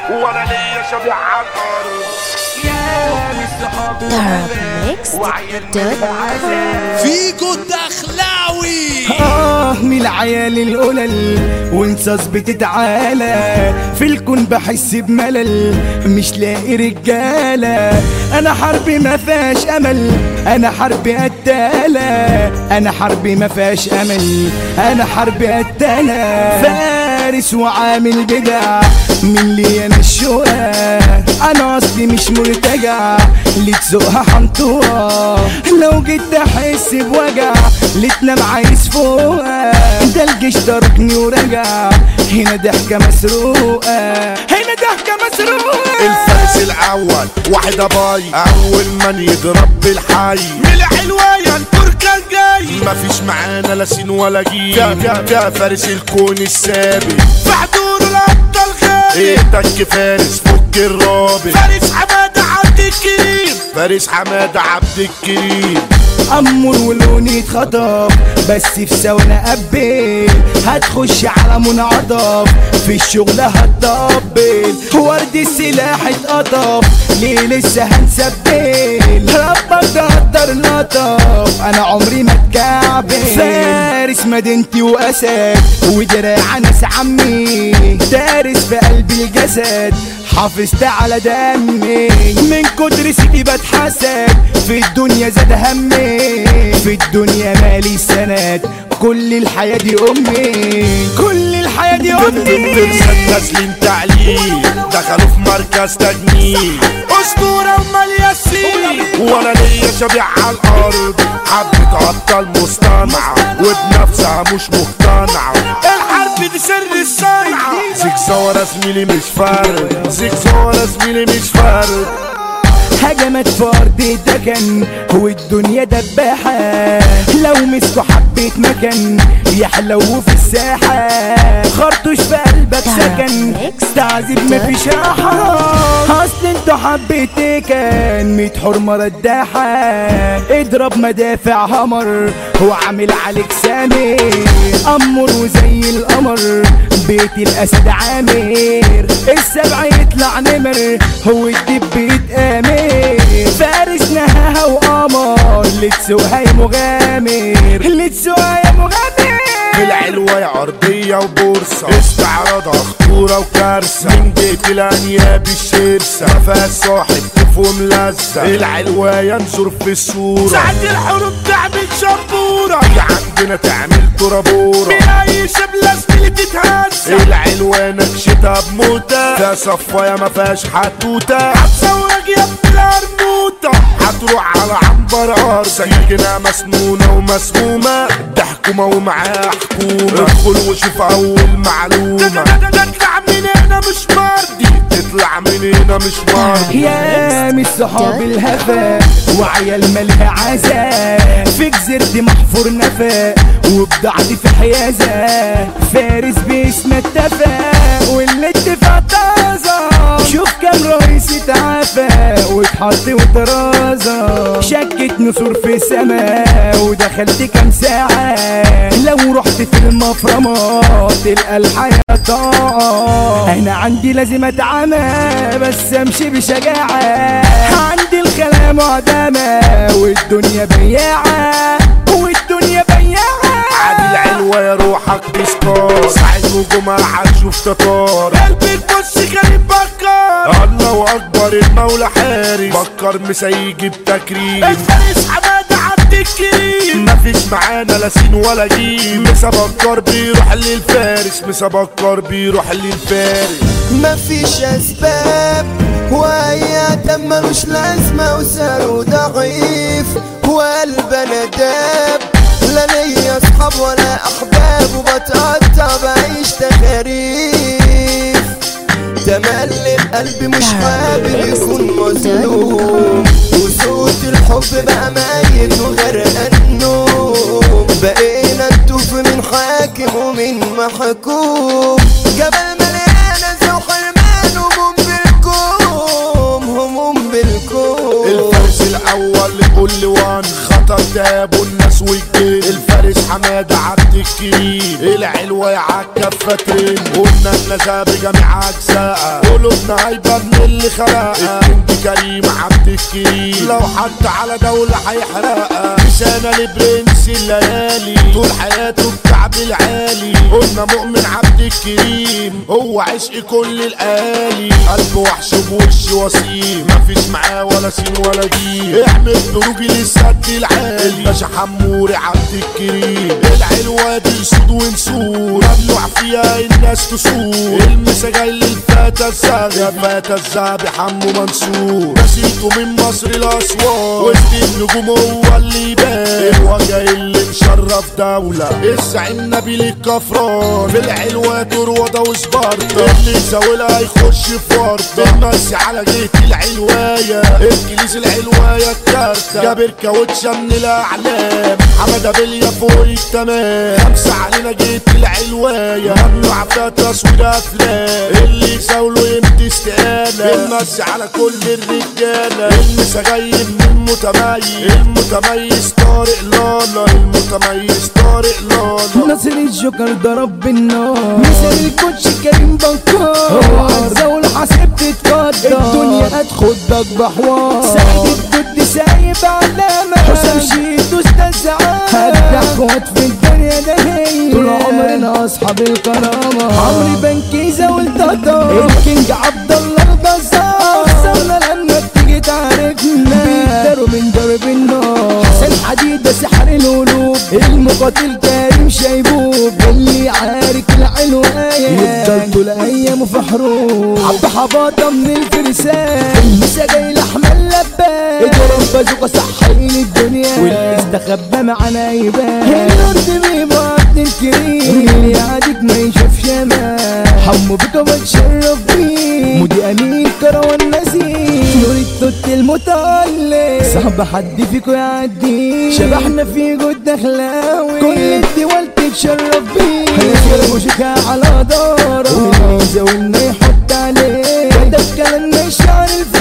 ولا ليا شبيع على الارض يا مش صحابي فيجو الدخلاوي آه من العيال القلل وانصاص بتتعالى في الكون بحس بملل مش لاقي رجالة أنا حربي ما فيهاش أمل أنا حربي قتالة أنا حربي ما فيهاش أمل أنا حربي قتالة فارس وعامل بدع من لي أنا الشقة أنا أصلي مش مرتجع اللي تسوقها حنطوة لو جيت أحس بوجع اللي تنام عايز فوقها ده الجيش تركني ورجع هنا ضحكة مسروقة هنا ضحكة مسروقة الفارس الاول واحد باي اول من يضرب بالحي من العلواية التركة الجاي مفيش معانا لا سين ولا جيم ده, ده فارس الكون السابق في حضور الابطال غالي ايدك فارس فك الرابط فارس حمادة عبد الكريم فارس حمادة عبد الكريم أمور ولوني اتخطف بس في ثواني قبل هتخش على منعطف في الشغل هتطبل ورد السلاح اتقطف ليه لسه هنسبل ربك قدر لطف انا عمري ما اتكعبل فارس مدينتي واسد ودراع ناس عمي دارس في قلب الجسد حافظت على دمي من كتر سيدي بتحسد في الدنيا زاد همي في الدنيا مالي سند كل الحياة دي أمي كل الحياة دي أمي ترسل نازلين تعليم دخلوا في مركز تجميل اسطورة امال ياسين ولا ليا شبيع على الارض حبة عطل مصطنعة وبنفسها مش مقتنعة الحرب دي سر الصنعة زيك زورة زميلي مش فرد زيك زورة زميلي مش فرد هجمت فرد دكن والدنيا دباحة لو مسكوا حبة مكان يحلو في الساحة خرطوش في قلبك سكن استعذب مفيش راحة اصل انتوا حبيت كان ميت حرمة رداحة اضرب مدافع همر هو عامل عليك سامي امر وزي القمر بيت الاسد عامر السبع يطلع نمر هو الدب يتآمر فارس نهاها وقمر اللي تسوقها يا مغامر اللي تسوقها يا مغامر في العلوة يا أرضية وبورصة استعراض خطورة وكارثة من جيت الأنياب الشرسة ما فيهاش صاحب كيف وملزق العلوة ينظر في الصورة ساعة الحروب تعمل شبورة يا عندنا تعمل ترابورة بأي شبلة زميلي تتهز العلوة نكشتها بموتة ده صفايا ما فيهاش حتوتة هتصورك يا ابن القرموطة هتروح على عنبر أرض سكينة مسنونة ومسمومة ده حكومة ومعاها حكومة ادخل وشوف أول معلومة تطلع من هنا مش مرضي تطلع من هنا مش مرضي يا مش صحاب الهفا وعيال مالها عزا في جزيرتي محفور نفا وبضعتي في حيازة فارس باسم اتفق واللي اتفق طازة شوف كام رئيس اتعافى واتحط وطرازة شكت نسور في السما ودخلت كام ساعة لو رحت في المفرمة تلقى الحياة طاقة انا عندي لازم اتعامى بس امشي بشجاعة عندي الخلا معدمة والدنيا بياعة والدنيا بياعة عادي العلوة يا روحك تسكر ساعة وجمعة هتشوف تتار قلبي تبص غريب بكر الله اكبر المولى حارس بكر مسيجي بتكريم الفارس حمادة عبد الكريم مفيش معانا لا سين ولا جيم مسا بكر بيروح للفارس مسا بكر بيروح للفارس مفيش اسباب وايات ملوش لازمه وسعره ضعيف وقلبنا داب لا ليا اصحاب ولا احباب وبتقطع بعيش تخاريف تملي القلب مش قابل يكون مظلوم وصوت الحب بقى ميت وغرقان النوم بقينا نتوف من حاكم ومن محكوم جبل مليانة زو حرمان هموم بالكوم هموم بالكوم الفارس الاول لكل وان خطر داب والناس والجيل الفارس حمادة عبد الكريم العلوة عالكفة ترن قلنا النزا بجميع أجزاء قلوبنا هيبة من اللي خلقها الكنج كريم عبد الكريم لو حد على دولة هيحرقها لسانة لبرنس الليالي طول حياته الكعب العالي قلنا مؤمن عبد الكريم هو عشق كل الآلي قلب وحش بوش وسيم مفيش معاه ولا سين ولا جيم اعمل دروجي للسد العالي باشا حموري عبد الكريم العلوة دي سود ونسور ممنوع فيها الناس تسور المسا جاي للفتى الزغب يا فتى الزغب حمو منصور نسيته من مصر الأسوار وسط النجوم هو اللي يبان الوجه اللي مشرف دولة الزعيم نبيل الكفران في العلوة تروضة وسبارتا اللي زاولها يخش في ورطة بنمسي على جيت العلواية الكنيس العلواية الكارتة جابر كاوتشة من الأعلام حمادة بليا فوق التمام خمسة علينا جيت العلواية ممنوع فيها تصوير أفلام اللي يزاوله يمتي استقالة بنمسي على كل الرجالة المسا جاي من المتميز المتميز طارق لالا المتميز طارق لالا ناصر الجوكر ضرب بالنار مثل الكوتش كريم بكار عزة والحاسب تتقدر الدنيا هتخدك بحوار سعيد الدود سايب علامة حسام شيتو استاذ هدى اخوات في الدنيا ده هي طول عمرنا اصحاب الكرامة عمري بنكيزة والتطار الكينج عبد الله الجزار خسرنا لما بتيجي تعرفنا بيقدروا من درب النار حسن حديد سحر القلوب المقاتل كريم شيبوب اللي عارك العلواية يفضل طول ايامه في حروب عبد حباطة من الفرسان المسا جاي لحمة اللبان اضرب بازوكا صحين الدنيا واللي استخبى معانا يبان الارض بيبقى عبد الكريم اللي يعادك ما يشوفش امان حمو بيكا بتشرف بيه مودي امين كروان نسيم نور التوت المتألق صعب حد فيكو يعدي شبحنا في جود دخلاوي كل الدول تتشرف بيه هنشرب وشكا على داره واللي يزاولنا يحط عليه كتب كلامنا الشعر الفاضي